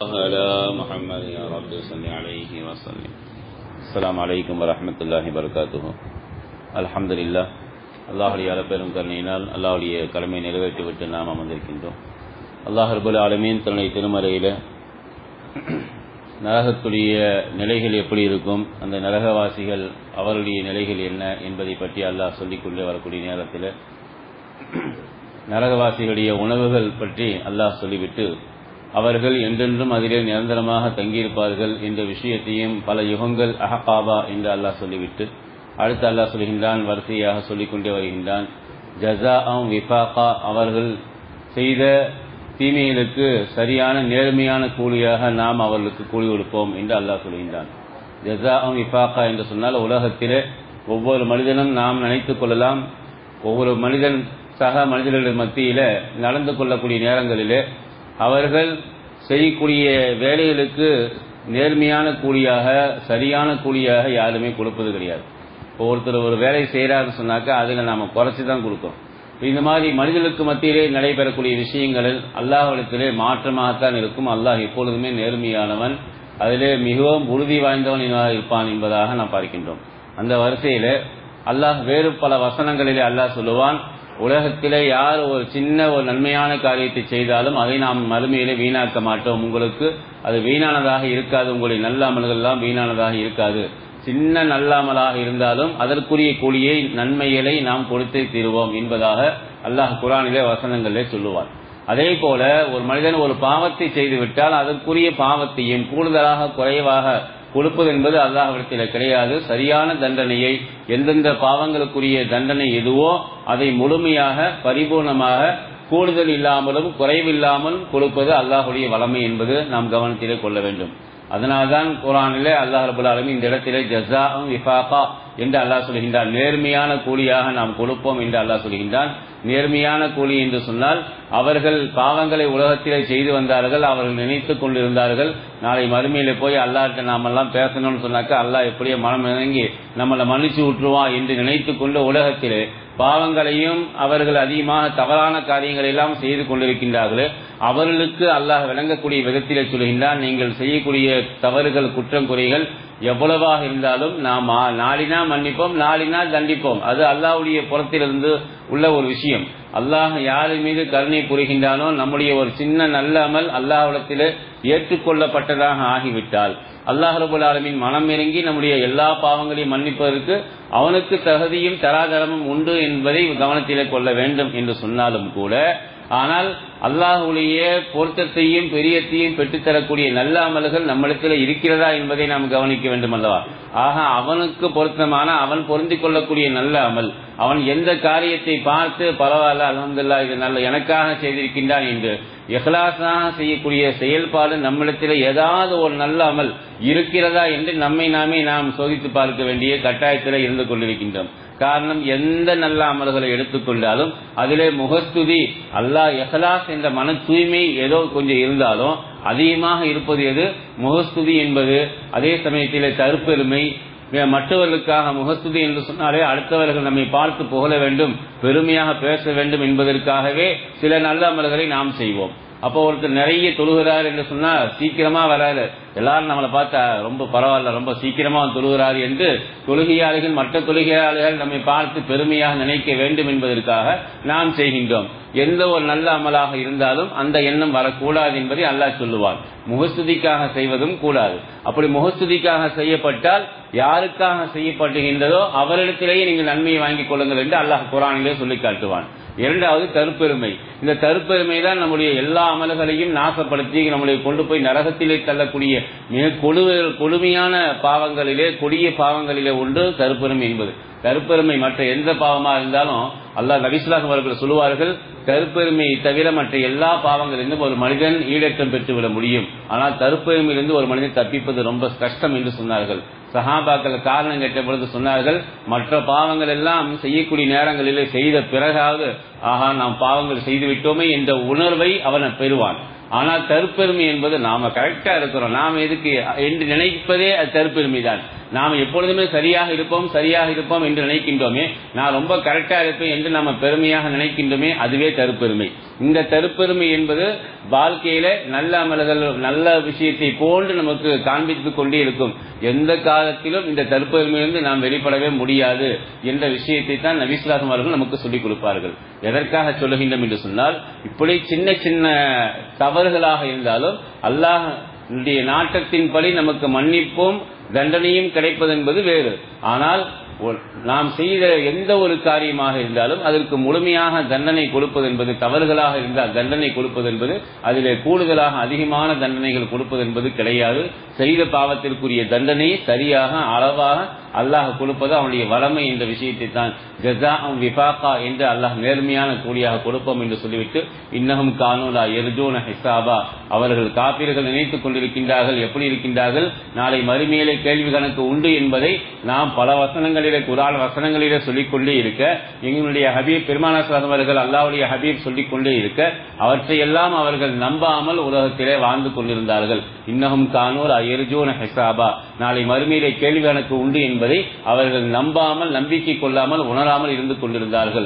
على محمد يا رب صل عليه وسلم السلام عليكم ورحمة الله وبركاته الحمد لله அல்லாஹுடைய பெரும் கருணையினால் அல்லாஹுடைய கடமை நிறைவேற்றிவிட்டு நாம் அமர்ந்திருக்கின்றோம் அல்லாஹ் ரபுல் ஆலமீன் தன்னுடைய திருமறையில் நரகத்துடைய நிலைகள் எப்படி இருக்கும் அந்த நரகவாசிகள் அவருடைய நிலைகள் என்ன என்பதை பற்றி அல்லாஹ் சொல்லிக்கொண்டே வரக்கூடிய நேரத்தில் நரகவாசிகளுடைய உணவுகள் பற்றி அல்லாஹ் சொல்லிவிட்டு அவர்கள் என்றென்றும் அதிலே நிரந்தரமாக தங்கியிருப்பார்கள் என்ற விஷயத்தையும் பல யுகங்கள் அஹகாபா என்று அல்லாஹ் சொல்லிவிட்டு அடுத்து அல்லாஹ் சொல்கின்றான் வரிசையாக சொல்லிக்கொண்டே வருகின்றான் ஜசா அம் விஃபாகா அவர்கள் செய்த தீமைகளுக்கு சரியான நேர்மையான கூலியாக நாம் அவர்களுக்கு கூலி கொடுப்போம் என்று அல்லாஹ் சொல்கின்றான் ஜசா அம் விஃபாகா என்று சொன்னால் உலகத்திலே ஒவ்வொரு மனிதனும் நாம் நினைத்துக் கொள்ளலாம் ஒவ்வொரு மனிதன் சக மனிதர்கள் மத்தியில் நடந்து கொள்ளக்கூடிய நேரங்களிலே அவர்கள் செய்யக்கூடிய வேலைகளுக்கு நேர்மையான கூலியாக சரியான கூலியாக யாருமே கொடுப்பது கிடையாது இப்போ ஒருத்தர் ஒரு வேலை செய்கிறாருன்னு சொன்னாக்கா அதில் நாம் குறைச்சி தான் கொடுக்கோம் இந்த மாதிரி மனிதர்களுக்கு மத்தியிலே நடைபெறக்கூடிய விஷயங்களில் அல்லாஹிடத்திலே மாற்றமாகத்தான் இருக்கும் அல்லாஹ் எப்பொழுதுமே நேர்மையானவன் அதிலே மிகவும் உறுதி வாய்ந்தவன் இருப்பான் என்பதாக நாம் பார்க்கின்றோம் அந்த வரிசையில் அல்லாஹ் வேறு பல வசனங்களிலே அல்லாஹ் சொல்லுவான் உலகத்திலே யார் ஒரு சின்ன ஒரு நன்மையான காரியத்தை செய்தாலும் அதை நாம் மறுமையிலே வீணாக்க மாட்டோம் உங்களுக்கு அது வீணானதாக இருக்காது உங்களுடைய நல்ல அமல்கள் எல்லாம் வீணானதாக இருக்காது சின்ன நல்லாமலாக இருந்தாலும் அதற்குரிய கூலியை நன்மைகளை நாம் கொடுத்தே தீருவோம் என்பதாக அல்லாஹ் குரானிலே வசனங்களிலே சொல்லுவார் அதே போல ஒரு மனிதன் ஒரு பாவத்தை செய்துவிட்டால் அதற்குரிய பாவத்தையும் கூடுதலாக குறைவாக கொடுப்பது என்பது அல்லாஹிடத்தில் கிடையாது சரியான தண்டனையை எந்தெந்த பாவங்களுக்குரிய தண்டனை எதுவோ அதை முழுமையாக பரிபூர்ணமாக கூடுதல் இல்லாமலும் குறைவில்லாமலும் கொடுப்பது அல்லாஹுடைய வளமை என்பது நாம் கவனத்திலே கொள்ள வேண்டும் அதனால்தான் குரானிலே அல்லாஹ் ரபுல் ஆலமி இந்த இடத்திலே ஜசா விஃபாகா என்று அல்லாஹ் சொல்கின்றான் நேர்மையான கூலியாக நாம் கொடுப்போம் என்று அல்லாஹ் சொல்கின்றான் நேர்மையான கூலி என்று சொன்னால் அவர்கள் பாவங்களை உலகத்திலே செய்து வந்தார்கள் அவர்கள் நினைத்துக் கொண்டிருந்தார்கள் நாளை மறுமையில போய் அல்லாஹ்ட்ட நாம் எல்லாம் பேசணும்னு சொன்னாக்கா அல்லாஹ் எப்படியோ மனம் இறங்கி நம்மளை மன்னிச்சு விட்டுருவான் என்று நினைத்துக் கொண்டு உலகத்திலே பாவங்களையும் அவர்கள் அதிகமாக தவறான காரியங்களை எல்லாம் செய்து கொண்டிருக்கின்றார்கள் அவர்களுக்கு அல்லாஹ் விளங்கக்கூடிய விதத்திலே சொல்கின்றான் நீங்கள் செய்யக்கூடிய தவறுகள் குற்றம் குறைகள் எவ்வளவாக இருந்தாலும் நாம் நாளினா மன்னிப்போம் நாளினா தண்டிப்போம் அது அல்லாஹுடைய புறத்திலிருந்து உள்ள ஒரு விஷயம் அல்லாஹ் யார் மீது கருணை புரிகின்றானோ நம்முடைய ஒரு சின்ன நல்ல அமல் அல்லாஹிடத்தில் ஏற்றுக்கொள்ளப்பட்டதாக ஆகிவிட்டால் அல்லாஹ் ரபுல் ஆலமின் மனம் இறங்கி நம்முடைய எல்லா பாவங்களையும் மன்னிப்பதற்கு அவனுக்கு தகுதியும் தராதரமும் உண்டு என்பதை கவனத்திலே கொள்ள வேண்டும் என்று சொன்னாலும் கூட ஆனால் அல்லாஹுடைய பொருத்தத்தையும் பெரியத்தையும் பெற்றுத்தரக்கூடிய நல்ல அமல்கள் நம்மிடத்தில் இருக்கிறதா என்பதை நாம் கவனிக்க வேண்டும் அல்லவா ஆக அவனுக்கு பொருத்தமான அவன் பொருந்திக் கொள்ளக்கூடிய நல்ல அமல் அவன் எந்த காரியத்தை பார்த்து பரவாயில்ல அலமதுல்லா இது நல்ல எனக்காக செய்திருக்கின்றான் என்று எஹ்லாசாக செய்யக்கூடிய செயல்பாடு நம்மிடத்தில் ஏதாவது ஒரு நல்ல அமல் இருக்கிறதா என்று நம்மை நாமே நாம் சோதித்து பார்க்க வேண்டிய கட்டாயத்தில் இருந்து கொண்டிருக்கின்றோம் காரணம் எந்த நல்ல அமல்களை எடுத்துக்கொண்டாலும் அதிலே முகஸ்துதி அல்லாஹ் எஹலாஸ் என்ற மன தூய்மை ஏதோ கொஞ்சம் இருந்தாலும் அதிகமாக இருப்பது எது முகஸ்துதி என்பது அதே சமயத்தில் தற்பெருமை மற்றவர்களுக்காக முகஸ்துதி என்று சொன்னாலே அடுத்தவர்கள் நம்மை பார்த்து புகழ வேண்டும் பெருமையாக பேச வேண்டும் என்பதற்காகவே சில நல்ல அமல்களை நாம் செய்வோம் அப்போ ஒருத்தர் நிறைய தொழுகிறார் என்று சொன்னா சீக்கிரமா வராது எல்லாரும் நம்மளை பார்த்தா ரொம்ப பரவாயில்ல ரொம்ப சீக்கிரமா தொழுகிறார் என்று தொழுகையாளிகள் மற்ற தொழுகையாளிகள் நம்மை பார்த்து பெருமையாக நினைக்க வேண்டும் என்பதற்காக நாம் செய்கின்றோம் எந்த ஒரு நல்ல அமலாக இருந்தாலும் அந்த எண்ணம் வரக்கூடாது என்பதை அல்லாஹ் சொல்லுவார் முகஸ்துதிக்காக செய்வதும் கூடாது அப்படி முகஸ்துதிக்காக செய்யப்பட்டால் யாருக்காக செய்யப்பட்டுகின்றதோ அவரிடத்திலேயே நீங்கள் நன்மையை வாங்கிக் கொள்ளுங்கள் என்று அல்லாஹ் குரானிலே சொல்லி காட்டுவான் இரண்டாவது தருப்பெருமை இந்த தருப்பெருமை தான் நம்முடைய எல்லா அமல்களையும் நாசப்படுத்தி நம்மளை கொண்டு போய் நரகத்திலே தள்ளக்கூடிய மிக கொடு கொடுமையான பாவங்களிலே கொடிய பாவங்களிலே உண்டு தருப்பெருமை என்பது கருப்பெருமை மற்ற எந்த பாவமா இருந்தாலும் அல்லாஹ் நபிசுலாகம் அவர்கள் சொல்லுவார்கள் கருப்பெருமையை தவிர மற்ற எல்லா பாவங்களிலிருந்தும் ஒரு மனிதன் ஈடேற்றம் பெற்றுவிட முடியும் ஆனால் கருப்பெருமையிலிருந்து ஒரு மனிதன் தப்பிப்பது ரொம்ப கஷ்டம் என்று சொன்னார்கள் சஹாபாக்கள் காரணம் கேட்ட பொழுது சொன்னார்கள் மற்ற பாவங்கள் எல்லாம் செய்யக்கூடிய நேரங்களிலே செய்த பிறகாவது ஆஹா நாம் பாவங்கள் செய்து விட்டோமே என்ற உணர்வை அவன் பெறுவான் ஆனால் தற்பெருமை என்பது நாம கரெக்டா இருக்கிறோம் நாம் எதுக்கு என்று நினைப்பதே அது தற்பெருமை தான் நாம் எப்பொழுதுமே சரியாக இருப்போம் சரியாக இருப்போம் என்று நினைக்கின்றோமே நான் ரொம்ப கரெக்டா இருப்பேன் என்று நாம பெருமையாக நினைக்கின்றோமே அதுவே தருப்பெருமை இந்த தருப்பெருமை என்பது வாழ்க்கையில நல்ல அமல்கள் நல்ல விஷயத்தை போன்று நமக்கு காண்பித்துக் கொண்டே இருக்கும் எந்த காலத்திலும் இந்த தருப்பெருமையிலிருந்து நாம் வெளிப்படவே முடியாது என்ற விஷயத்தை தான் நபிசுலாசம் அவர்கள் நமக்கு சொல்லிக் கொடுப்பார்கள் எதற்காக சொல்லுகின்றோம் என்று சொன்னால் இப்படி சின்ன சின்ன தவறுகளாக இருந்தாலும் அல்லாஹ் நாட்டத்தின்படி நமக்கு மன்னிப்பும் தண்டனையும் கிடைப்பது என்பது வேறு ஆனால் நாம் செய்த எந்த ஒரு காரியமாக இருந்தாலும் அதற்கு முழுமையாக தண்டனை கொடுப்பது என்பது தவறுகளாக இருந்தால் தண்டனை கொடுப்பது என்பது அதிலே கூடுதலாக அதிகமான தண்டனைகள் கொடுப்பது என்பது கிடையாது செய்த பாவத்திற்குரிய தண்டனையை சரியாக அளவாக அல்லாஹ் கொடுப்பது அவனுடைய வளமை என்ற விஷயத்தை தான் ஜசா விபாக்கா என்று அல்லாஹ் நேர்மையான கூலியாக கொடுப்போம் என்று சொல்லிவிட்டு இன்னகம் கானூலா எர்ஜூன ஹிசாபா அவர்கள் காப்பீர்கள் நினைத்துக் கொண்டிருக்கின்றார்கள் எப்படி இருக்கின்றார்கள் நாளை மறுமையிலே கேள்வி கணக்கு உண்டு என்பதை நாம் பல வசனங்களிலே குரான் வசனங்களிலே சொல்லிக்கொண்டே இருக்க எங்களுடைய ஹபீப் பெருமானாசம் அவர்கள் அல்லாவுடைய ஹபீப் சொல்லிக்கொண்டே இருக்க அவற்றையெல்லாம் அவர்கள் நம்பாமல் உலகத்திலே வாழ்ந்து கொண்டிருந்தார்கள் இன்னகம் கானூர் எர்ஜூன ஹிசாபா நாளை மறுமையிலே கேள்வி கணக்கு உண்டு என்பதை அவர்கள் நம்பாமல் நம்பிக்கை கொள்ளாமல் உணராமல் இருந்து கொண்டிருந்தார்கள்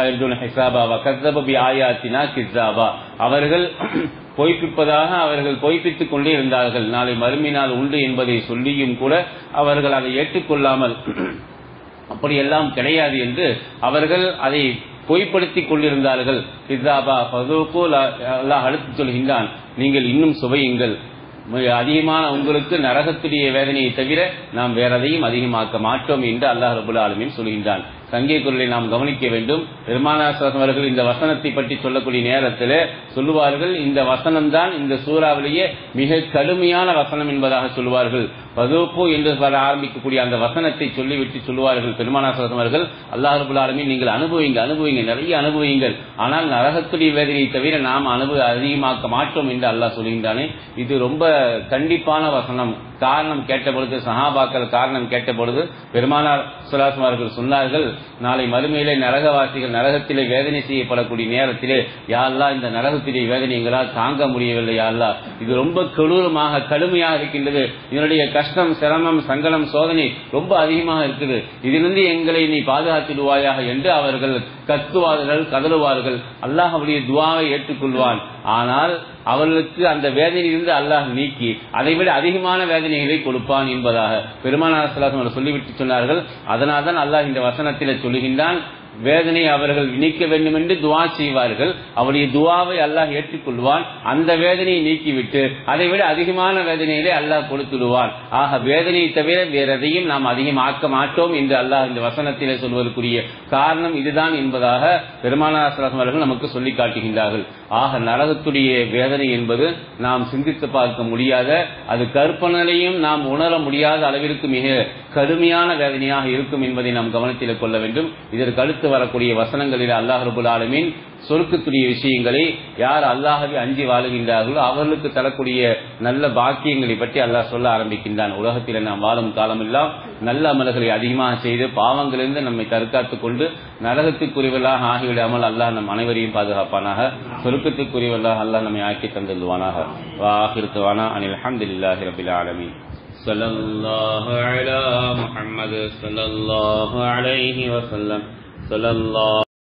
அவர்கள் பொய்ப்பிப்பதாக அவர்கள் பொய்ப்பித்துக் கொண்டே இருந்தார்கள் நாளை மறுமை நாள் உண்டு என்பதை சொல்லியும் கூட அவர்கள் அதை ஏற்றுக்கொள்ளாமல் அப்படியெல்லாம் கிடையாது என்று அவர்கள் அதை பொய்ப்படுத்திக் கொண்டிருந்தார்கள் பிசாபா பதோக்கோ அல்லாஹ் அடுத்து சொல்கின்றான் நீங்கள் இன்னும் சுவையுங்கள் அதிகமான உங்களுக்கு நரகத்துடைய வேதனையை தவிர நாம் வேற எதையும் அதிகமாக்க மாட்டோம் என்று அல்லாஹ் ரபுல் ஆலமின் சொல்கின்றான் சங்கே குரலை நாம் கவனிக்க வேண்டும் பெருமானாசம் அவர்கள் இந்த வசனத்தை பற்றி சொல்லக்கூடிய நேரத்தில் சொல்லுவார்கள் இந்த வசனம் தான் இந்த சூறாவிலேயே மிக கடுமையான வசனம் என்பதாக சொல்லுவார்கள் பதுப்பு என்று வர ஆரம்பிக்கக்கூடிய அந்த வசனத்தை சொல்லிவிட்டு சொல்லுவார்கள் பெருமானாசம் அவர்கள் அல்லாஹ் ரபுல் ஆலமின் நீங்கள் அனுபவிங்க அனுபவிங்க நிறைய அனுபவிங்கள் ஆனால் நரகத்துடைய வேதனையை தவிர நாம் அனுபவ அதிகமாக்க மாட்டோம் என்று அல்லாஹ் சொல்கின்றானே இது ரொம்ப கண்டிப்பான வசனம் காரணம் கேட்ட பொழுது சஹாபாக்கள் காரணம் கேட்ட பொழுது பெருமானார் சுலாசம் அவர்கள் சொன்னார்கள் நாளை மறுமையிலே நரகவாசிகள் நரகத்திலே வேதனை செய்யப்படக்கூடிய நேரத்திலே யாரெல்லாம் இந்த நரகத்திலே வேதனை எங்களால் தாங்க முடியவில்லை யாரெல்லா இது ரொம்ப கொடூரமாக கடுமையாக இருக்கின்றது இதனுடைய கஷ்டம் சிரமம் சங்கடம் சோதனை ரொம்ப அதிகமாக இருக்குது இதிலிருந்து எங்களை நீ பாதுகாத்திடுவாயாக என்று அவர்கள் கத்துவார்கள் கதறுவார்கள் அல்லாஹ் அவருடைய துவாவை ஏற்றுக்கொள்வான் ஆனால் அவர்களுக்கு அந்த வேதனையிலிருந்து அல்லாஹ் நீக்கி அதைவிட அதிகமான வேதனைகளை கொடுப்பான் என்பதாக பெருமானார் சொல்லிவிட்டு சொன்னார்கள் அதனால் தான் அல்லாஹ் இந்த வசனத்தில் சொல்லுகின்றான் வேதனை அவர்கள் நீக்க வேண்டும் என்று துவா செய்வார்கள் அவருடைய துவாவை அல்லாஹ் ஏற்றுக்கொள்வான் அந்த வேதனையை நீக்கிவிட்டு அதை விட அதிகமான வேதனையிலே அல்லாஹ் கொடுத்துடுவான் ஆக வேதனையை தவிர வேற எதையும் நாம் அதிகம் ஆக்க மாட்டோம் என்று அல்லாஹ் இந்த வசனத்திலே சொல்வதற்குரிய காரணம் இதுதான் என்பதாக பெருமானாசலம் அவர்கள் நமக்கு சொல்லி காட்டுகின்றார்கள் ஆக நரகத்துடைய வேதனை என்பது நாம் சிந்தித்து பார்க்க முடியாத அது கற்பனையும் நாம் உணர முடியாத அளவிற்கு மிக கடுமையான வேதனையாக இருக்கும் என்பதை நாம் கவனத்தில் கொள்ள வேண்டும் இதற்கு அடுத்து வரக்கூடிய வசனங்களில் அல்லாஹ் ரபுல் ஆலமின் சொருக்கக்கூடிய விஷயங்களை யார் அல்லாஹவை அஞ்சி வாழுகின்றார்களோ அவர்களுக்கு தரக்கூடிய நல்ல பாக்கியங்களை பற்றி அல்லாஹ் சொல்ல ஆரம்பிக்கின்றான் உலகத்தில் நாம் வாழும் காலமெல்லாம் நல்ல அமல்களை அதிகமாக செய்து பாவங்களிலிருந்து நம்மை தற்காத்துக் கொண்டு நரகத்துக்குரியவர்களாக ஆகிவிடாமல் அல்லாஹ் நம் அனைவரையும் பாதுகாப்பானாக சொருக்கத்துக்குரியவர்களாக அல்லாஹ் நம்மை ஆக்கி தந்துள்வானாக வாஹிருத்துவானா அனில் அஹமதுல்லாஹி ரபில் ஆலமீன் صلى الله على محمد صلى الله عليه وسلم صلى الله